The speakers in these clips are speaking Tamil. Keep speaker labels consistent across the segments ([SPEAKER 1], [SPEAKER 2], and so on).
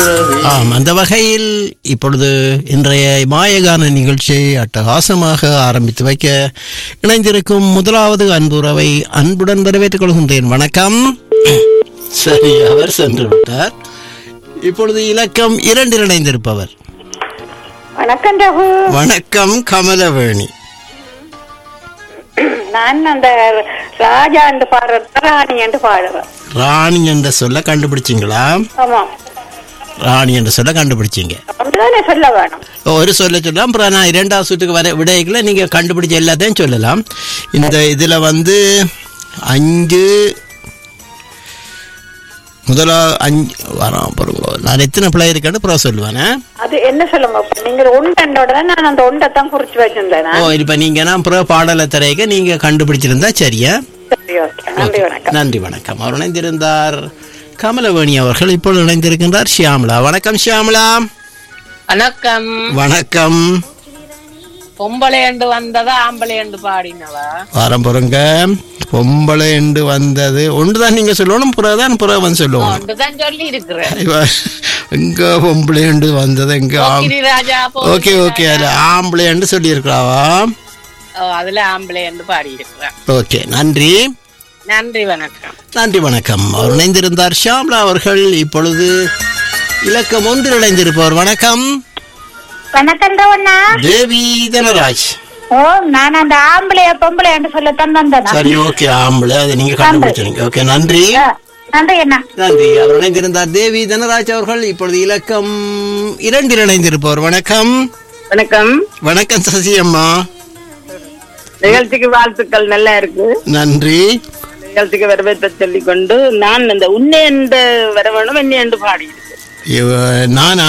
[SPEAKER 1] ஆம் அந்த வகையில் இப்பொழுது இன்றைய மாயகான நிகழ்ச்சியை அட்டகாசமாக ஆரம்பித்து வைக்க இணைந்திருக்கும் முதலாவது அன்புறவை அன்புடன் வரவேற்றுக் கொள்கின்றேன் வணக்கம் சரி அவர் சென்று விட்டார் இப்பொழுது இலக்கம் இரண்டில் இணைந்திருப்பவர்
[SPEAKER 2] வணக்கம் ரகு
[SPEAKER 1] வணக்கம் கமலவேணி
[SPEAKER 2] நான் அந்த ராஜா என்று பாடுறது ராணி என்று பாடுறேன்
[SPEAKER 1] ராணி என்ற சொல்ல கண்டுபிடிச்சிங்களா
[SPEAKER 2] ஆமா
[SPEAKER 1] ராணி என்ற சொல்ல கண்டுபிடிச்சிங்க
[SPEAKER 2] அப்படிதானே சொல்ல வேணும்
[SPEAKER 1] ஒரு சொல்ல சொல்லலாம் அப்புறம் நான் இரண்டாவது சுற்றுக்கு வர விடைகளை நீங்க கண்டுபிடிச்ச எல்லாத்தையும் சொல்லலாம் இந்த இதுல வந்து அஞ்சு முதலா அஞ்சு வரோம் பாருங்க நான் எத்தனை பிள்ளை இருக்கேன்னு அப்புறம் சொல்லுவேன்
[SPEAKER 2] அது என்ன சொல்லுங்க இப்ப நீங்க ஒண்டோட நான் அந்த ஒண்டை தான் குறிச்சு வச்சிருந்தேன்
[SPEAKER 1] ஓ இப்ப நீங்க நான் அப்புறம் பாடலை தரைக்க நீங்க கண்டுபிடிச்சிருந்தா சரியா
[SPEAKER 2] சரி ஓகே நன்றி வணக்கம்
[SPEAKER 1] நன்றி வணக்கம் அவர் இணைந்திருந்தார் கமலவேணி அவர்கள் இப்பொழுது இணைந்திருக்கின்றார் ஷியாமலா வணக்கம் ஷியாமலா
[SPEAKER 3] வணக்கம்
[SPEAKER 1] வணக்கம்
[SPEAKER 3] பொம்பளையண்டு வந்ததா ஆம்பளையண்டு பாடினவா
[SPEAKER 1] வாரம் பொறுங்க பொம்பளை என்று வந்தது ஒன்றுதான் நீங்க சொல்லணும் புறதான் புறவன் சொல்லுவோம்
[SPEAKER 3] ஒன்றுதான் சொல்லி இருக்கிறேன்
[SPEAKER 1] இவ- எங்க பொம்பளை என்று வந்தது எங்க ஆம்-
[SPEAKER 3] ராஜா
[SPEAKER 1] ஓகே ஓகே அதுல ஆம்பளை என்று சொல்லியிருக்கிறாவா
[SPEAKER 3] அதுல ஆம்பளையண்டு பாடி இருக்கிறேன்
[SPEAKER 1] ஓகே நன்றி
[SPEAKER 3] நன்றி வணக்கம்
[SPEAKER 1] நன்றி வணக்கம் அவர் இணைந்திருந்தார் ஷாம்லா அவர்கள் இப்பொழுது இலக்கம் ஒன்றில் இணைந்திருப்பவர் வணக்கம்
[SPEAKER 2] வணக்கம் ரவண்ணா
[SPEAKER 1] தேவி தனராஜ்
[SPEAKER 2] ஓ நான் அந்த ஆம்பளைய பொம்பளை என்று சொல்லத்தான் வந்தேன்
[SPEAKER 1] சரி ஓகே ஆம்பளை அதை நீங்க கண்டுபிடிச்சிருங்க ஓகே நன்றி
[SPEAKER 2] நன்றி என்ன
[SPEAKER 1] நன்றி அவர் இணைந்திருந்தார் தேவி தனராஜ் அவர்கள் இப்பொழுது இலக்கம் இரண்டில் இணைந்திருப்பவர் வணக்கம்
[SPEAKER 3] வணக்கம்
[SPEAKER 1] வணக்கம் சசி அம்மா
[SPEAKER 3] நிகழ்ச்சிக்கு வாழ்த்துக்கள் நல்லா இருக்கு
[SPEAKER 1] நன்றி
[SPEAKER 3] நிகழ்ச்சிக்கு வரவேற்பை சொல்லிக் கொண்டு நான் இந்த உன்னை என்று வர வேணும் என்னை என்று பாடி இருக்கிறேன்
[SPEAKER 1] இவ- நானா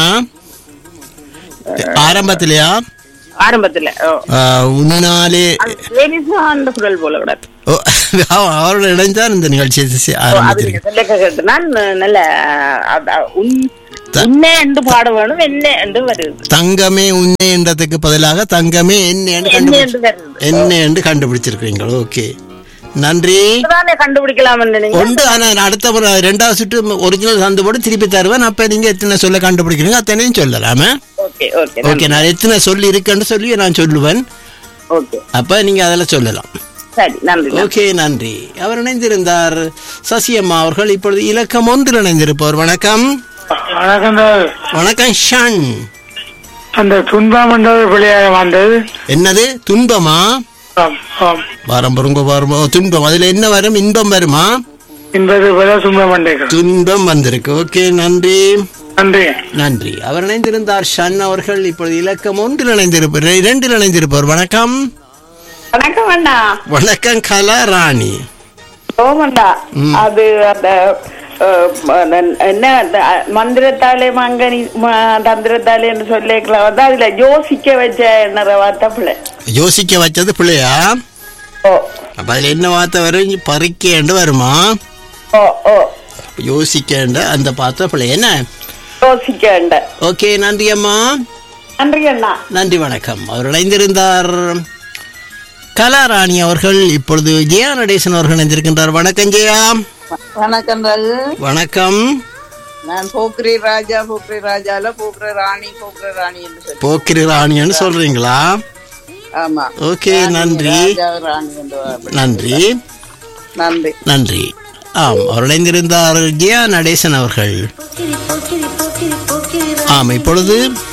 [SPEAKER 1] ஆரம்பத்திலயா
[SPEAKER 3] ஆரம்பத்துல ஓ
[SPEAKER 1] ஆ, உன்னாலே
[SPEAKER 3] லேடிஸா அந்த குரல் போல விட
[SPEAKER 1] ஓ, அவ- அவரோட இணைஞ்சார் இந்த நிகழ்ச்சியை சி- ஆரம்பித்திருக்கு
[SPEAKER 3] நான் நல்ல அ- அ- உன்- உன்னை என்று பாட வேணும் என்ன என்று வருது
[SPEAKER 1] தங்கமே உன்னை என்றதுக்கு பதிலாக தங்கமே என்ன என்று
[SPEAKER 3] என்ன
[SPEAKER 1] கண்டுபிடிச்சு
[SPEAKER 3] என்று வருது
[SPEAKER 1] என்ன என்று கண்டுபிடிச்சிருக்கீங்க ஓகே நன்றி
[SPEAKER 3] தானே கண்டுபிடிக்கலாம் நீங்க
[SPEAKER 1] ஒன்று ஆனா நான் அடுத்த முறை ரெண்டாவது சுற்று ஒரிஜினல் சந்து போட்டு திருப்பி தருவேன் அப்ப நீங்க எத்தனை சொல்ல கண்டுபிடிக்கிறீங்க அத்தனையும் சொல்லலாமே
[SPEAKER 3] ஓகே ஓகே
[SPEAKER 1] ஓகே நான் எத்தனை சொல்லி இருக்குன்னு சொல்லி நான் சொல்லுவேன்
[SPEAKER 3] ஓகே
[SPEAKER 1] அப்ப நீங்க அதில் சொல்லலாம்
[SPEAKER 3] சரி நன்றி நன்றி.
[SPEAKER 1] ஓகே நன்றி அவர் இணைந்திருந்தார் சசியம்மா அவர்கள் இப்பொழுது இலக்கம் ஒன்றில் இணைந்திருப்பவர் வணக்கம்
[SPEAKER 4] வணக்கம் சார்.
[SPEAKER 1] வணக்கம் ஷன்
[SPEAKER 4] அந்த துன்பம் என்றது பிள்ளையாக வந்தது
[SPEAKER 1] என்னது துன்பமா
[SPEAKER 4] ஆம், ஆம்.
[SPEAKER 1] வாரம் பொருங்க வாரம் ஓ, துன்பம் அதுல என்ன வரும் இன்பம் வருமா
[SPEAKER 4] என்பது போல துன்பம் என்றேன்
[SPEAKER 1] துன்பம் வந்திருக்கு ஓகே நன்றி
[SPEAKER 4] நன்றி
[SPEAKER 1] நன்றி அவர் இணைந்திருந்தார் ஷன் அவர்கள் இப்பொழுது இலக்கம் ஒன்றில் இணைந்திருப்பார் இரண்டில் இணைந்திருப்பார் வணக்கம்
[SPEAKER 2] வணக்கம் அண்ணா
[SPEAKER 1] வணக்கம் கலா ராணி
[SPEAKER 2] ஓமண்டா அது அந்த அஹ், ம- என்ன அந்த மந்திரத்தாலே மங்கனி ம- தந்திரத்தாலே என்று சொல்லிக்கலாம் வந்து அதுல யோசிக்க வச்ச எண்ணற வார்த்தை பிள்ளை
[SPEAKER 1] யோசிக்க வச்சது பிள்ளையா
[SPEAKER 2] ஓ
[SPEAKER 1] அப்ப அதுல என்ன வார்த்தை வரும் பறிக்கேண்டு வருமா
[SPEAKER 2] ஓ ஓ
[SPEAKER 1] யோசிக்கேண்ட அந்த பார்த்த பிள்ளை என்ன
[SPEAKER 2] யோசிக்க
[SPEAKER 1] ஓகே நன்றி அம்மா
[SPEAKER 2] நன்றி அண்ணா
[SPEAKER 1] நன்றி வணக்கம் அவர் இணைந்திருந்தார் கலாராணி அவர்கள் இப்பொழுது ஜெயா நடேசன் அவர்கள் இணைந்திருக்கின்றார் வணக்கம் ஜெயா
[SPEAKER 3] வணக்கம் ரகு
[SPEAKER 1] வணக்கம்
[SPEAKER 3] நான் போக்ரி ராஜா போக்ரி ராஜால போக்ரி ராணி போக்ரி ராணி என்று சொல்லி
[SPEAKER 1] போக்கிரி ராணின்னு சொல்றீங்களா
[SPEAKER 3] ஆமா
[SPEAKER 1] ஓகே நன்றி
[SPEAKER 3] ராஜா ராணி என்று வா-
[SPEAKER 1] நன்றி
[SPEAKER 3] நன்றி
[SPEAKER 1] நன்றி ஆம் அவர் இணைந்திருந்தார் ஜெயா நடேசன் அவர்கள் ஆம் இப்பொழுது